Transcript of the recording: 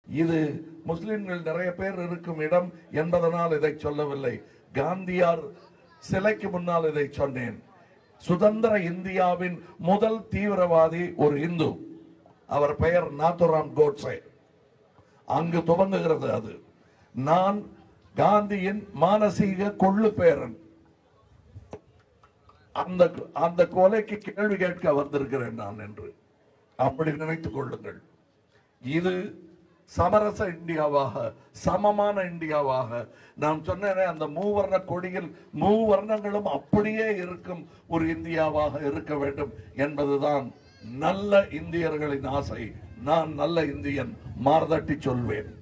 இது முஸ்லிம்கள் நிறைய பேர் இருக்கும் இடம் என்பதனால் இதை சொல்லவில்லை காந்தியார் சிலைக்கு முன்னால் இதை சொன்னேன் சுதந்திர இந்தியாவின் முதல் தீவிரவாதி ஒரு இந்து அவர் பெயர் நாத்துராம் கோட்ஸே அங்கு துவங்குகிறது அது நான் காந்தியின் மானசீக கொள்ளு பேரன் அந்த அந்த கொலைக்கு கேள்வி கேட்க வந்திருக்கிறேன் நான் என்று அப்படி நினைத்துக் கொள்ளுங்கள் இது சமரச இந்தியாவாக சமமான இந்தியாவாக நான் சொன்னேனே அந்த மூவர்ண கொடியில் மூவர்ணங்களும் அப்படியே இருக்கும் ஒரு இந்தியாவாக இருக்க வேண்டும் என்பதுதான் நல்ல இந்தியர்களின் ஆசை நான் நல்ல இந்தியன் மார்தட்டி சொல்வேன்